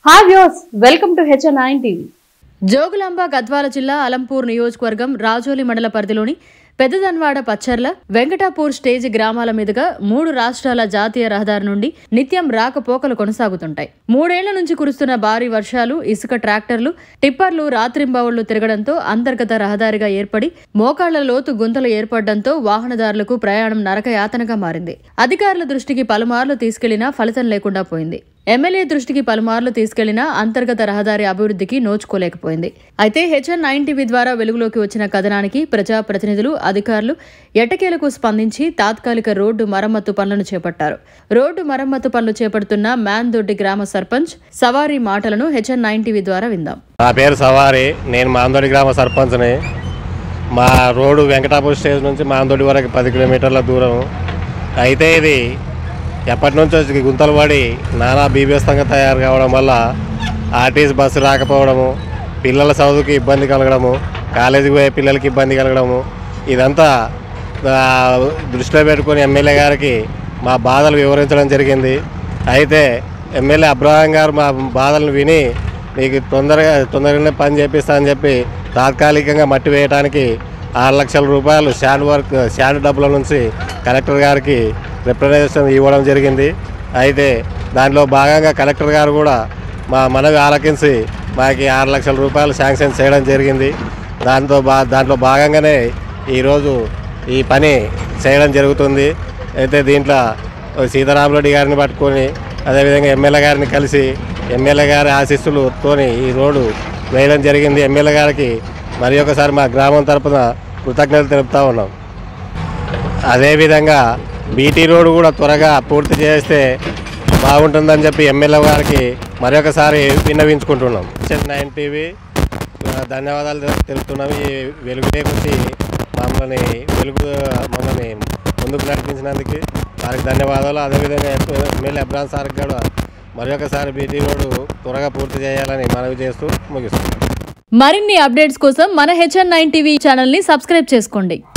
hi views welcome to H N nine TV Jogulamba Gadwal జిల్లా అలంపూర్ నియోజకవర్గం రాజోలి మండల పరిధిలోని పెద్దదన్వాడ పచ్చర్ల వెంకటాపూర్ స్టేజ్ గ్రామాల మీదుగా మూడు రాష్ట్రాల జాతీయ రహదారి నుండి నిత్యం రాకపోకలు కొనసాగుతుంటాయి మూడేళ్ల నుంచి కురుస్తున్న భారీ వర్షాలు ఇసుక ట్రాక్టర్లు టిప్పర్లు రాత్రింబవళ్లు తిరగడంతో అంతర్గత రహదారిగా ఏర్పడి మోకాళ్ల లోతు గుంతలు ఏర్పడడంతో వాహనదారులకు ప్రయాణం నరకయాతనగా మారింది అధికారుల దృష్టికి పలుమార్లు తీసుకెళ్లినా ఫలితం లేకుండా పోయింది ఎమ్మెల్యే దృష్టికి పలుమార్లు తీసుకెళ్లినా అంతర్గత రహదారి అభివృద్ధికి నోచుకోలేకపోయింది అయితే హెచ్ఎన్ నైన్ టీవీ ద్వారా వెలుగులోకి వచ్చిన కథనానికి ప్రజాప్రతినిధులు అధికారులు ఎటకేలకు స్పందించి తాత్కాలిక రోడ్డు మరమ్మతు పనులను చేపట్టారు రోడ్డు మరమ్మతు పనులు చేపడుతున్న మ్యాన్దొడ్డి గ్రామ సర్పంచ్ సవారీ మాటలను హెచ్ఎన్ నైన్ టీవీ ద్వారా విందాం నా పేరు సవారి నేను మాందోడి గ్రామ సర్పంచ్ని మా రోడ్డు వెంకటాపూర్ స్టేజ్ నుంచి మాందోడి వరకు పది కిలోమీటర్ల దూరం అయితే ఇది ఎప్పటి నుంచో ఇది గుంతలు పడి నానా బీభత్సంగా తయారు కావడం వల్ల ఆర్టీసీ బస్సు రాకపోవడము పిల్లల చదువుకి ఇబ్బంది కలగడము కాలేజీకి పోయే పిల్లలకి ఇబ్బంది కలగడము ఇదంతా ఆ, దృష్టిలో పెట్టుకొని ఎమ్మెల్యే గారికి మా బాధలు వివరించడం జరిగింది అయితే ఎమ్మెల్యే అబ్రహాం గారు మా బాధలను విని మీకు తొందరగా తొందరగానే పని చేపిస్తా అని చెప్పి తాత్కాలికంగా మట్టి వేయడానికి ఆరు లక్షల రూపాయలు శాండ్ వర్క్ శాండ్ డబ్బుల నుంచి కలెక్టర్ గారికి రిప్రజెంటేషన్ ఇవ్వడం జరిగింది అయితే దాంట్లో భాగంగా కలెక్టర్ గారు కూడా మా మనవి ఆలకించి మాకు ఆరు లక్షల రూపాయలు శాంక్షన్ చేయడం జరిగింది దాంతో బా దాంట్లో భాగంగానే ఈరోజు ఈ పని చేయడం జరుగుతుంది అయితే దీంట్లో సీతారామరెడ్డి గారిని పట్టుకొని అదేవిధంగా ఎమ్మెల్యే గారిని కలిసి ఎమ్మెల్యే గారి ఆశీస్సులతోని ఈ రోడ్డు వేయడం జరిగింది ఎమ్మెల్యే గారికి మరి ఒకసారి మా గ్రామం తరపున కృతజ్ఞతలు తెలుపుతా ఉన్నాం అదేవిధంగా బీటీ రోడ్డు కూడా త్వరగా పూర్తి చేస్తే బాగుంటుందని చెప్పి ఎమ్మెల్యే గారికి మరొకసారి విన్నవించుకుంటున్నాం చెన్ నైన్ టీవీ ఆ, ధన్యవాదాలు తెలు- తెలుపుతున్నాం ఈ వెలుగు లేకొచ్చి మమ్మల్ని వెలుగు మమ్మల్ని ముందుకు నడిపించినందుకు వారికి ధన్యవాదాలు అదేవిధంగా ఎమ్మెల్యే అబ్రాన్ సార్కి కూడా మరొకసారి బీటీ రోడ్డు త్వరగా పూర్తి చేయాలని మనవి చేస్తూ ముగిస్తున్నాం మరిన్ని అప్డేట్స్ కోసం మన హెచ్ఎన్ నైన్ టీవీ ఛానల్ని సబ్స్క్రైబ్ చేసుకోండి